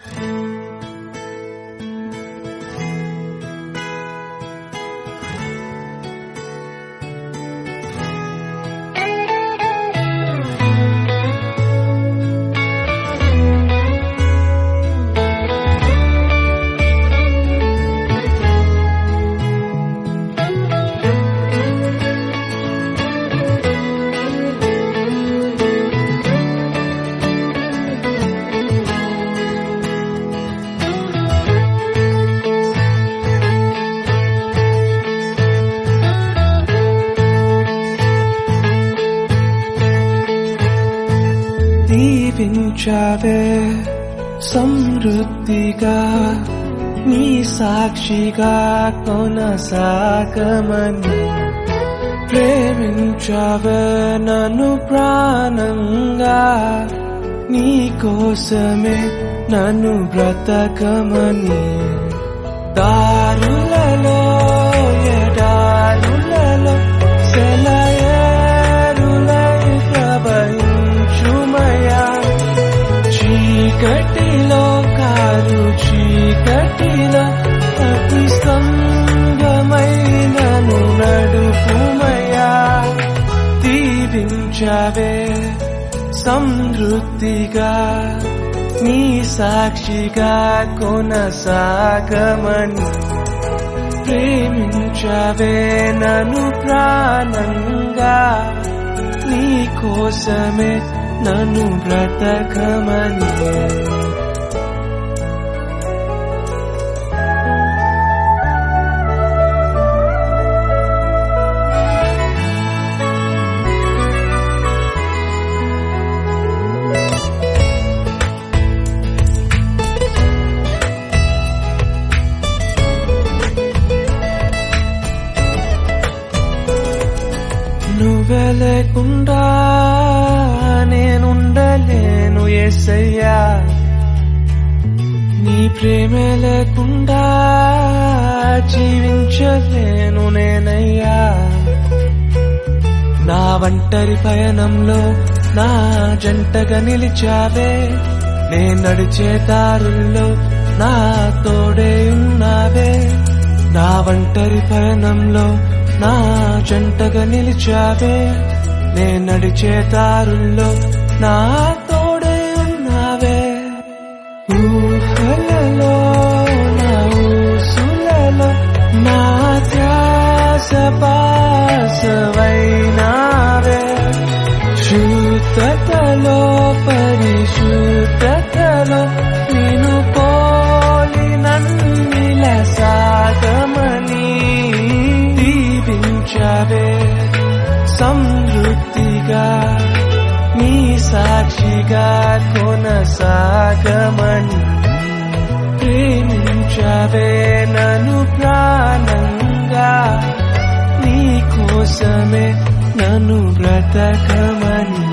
దీవించావే సమృద్ధిగా నీ సాక్షిగా కొనసాగమని ప్రేమించావే నన్ను ప్రాణంగా నీ కోసమే నన్ను బ్రతకమని దారులలో ఎడారులలో సెలయేరులై ప్రవహించుమయా చీకటిలో కారు చీకటిలో అతి స్తంభమైనను నడుపుమయా దీవించవే సమృద్ధిగా నీ సాక్షిగా కొనసాగమని ప్రేమించవే నన్ను ప్రాణంగా నీ కోసమే నన్ను బ్రతకమని నువ్వే లేకుండా నేనుండలేను ఏసయ్యా నీ ప్రేమే లేకుండా జీవించలేను నేనయ్యా నా ఒంటరి పయనంలో నా జంటగా నిలిచావే నే నడిచే దారుల్లో నా తోడే ఉన్నావే నా ఒంటరి పయనంలో నా జంటగా నిలిచావే నే నడిచే దారుల్లో నా తోడే ఉన్నావే ఊహలలో నా ఊసులలో నా ధ్యాస పాసవైనావే శుద్ధతలో పరిశుద్ధతలో నిను పోలి నన్నిల సాగమని దీవించవే సమృద్ధిగా నీ సాక్షిగా కొనసాగమని ప్రేమించవే నన్ను ప్రాణంగా నీ కోసమే నన్ను బ్రతకమని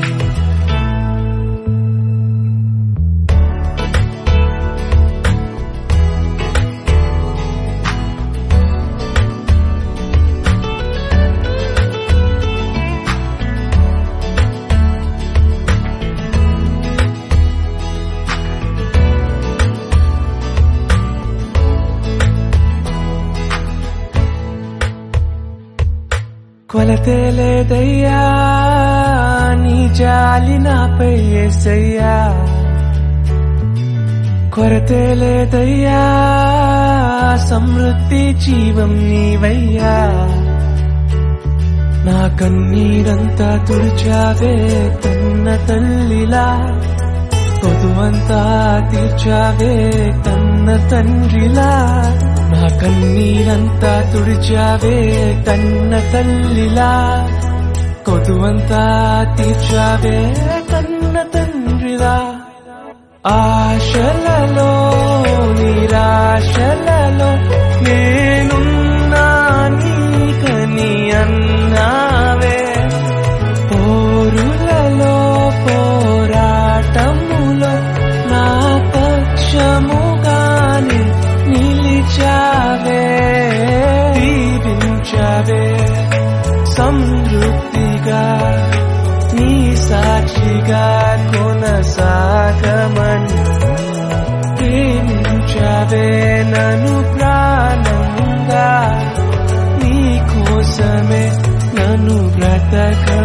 కొలతే లేదయ్యా నీ జాలి నాపై ఏసయ్యా కొరతే లేదయ్యా సమృద్ధి జీవం నీవయ్యా నా కన్నీరంతా తుడిచావే కన్న తల్లిలా కొదువంతా తీర్చావే కన్న తండ్రిలా నా కన్నీరంతా తుడిచావే కన్న తల్లిలా కొదువంతా తీర్చావే కన్న తండ్రిలా ఆశలలో నిరాశలలో నేనున్నా నీకని అన్నావే పోరులలో పోరాటములో నా పక్షముగాని నిలిచావే దీవించవే సమృద్ధిగా నీ సాక్షిగా కొనసాగమని పిలిచావే నన్ను ప్రాణంగా నీ కోసమే నన్ను బ్రతక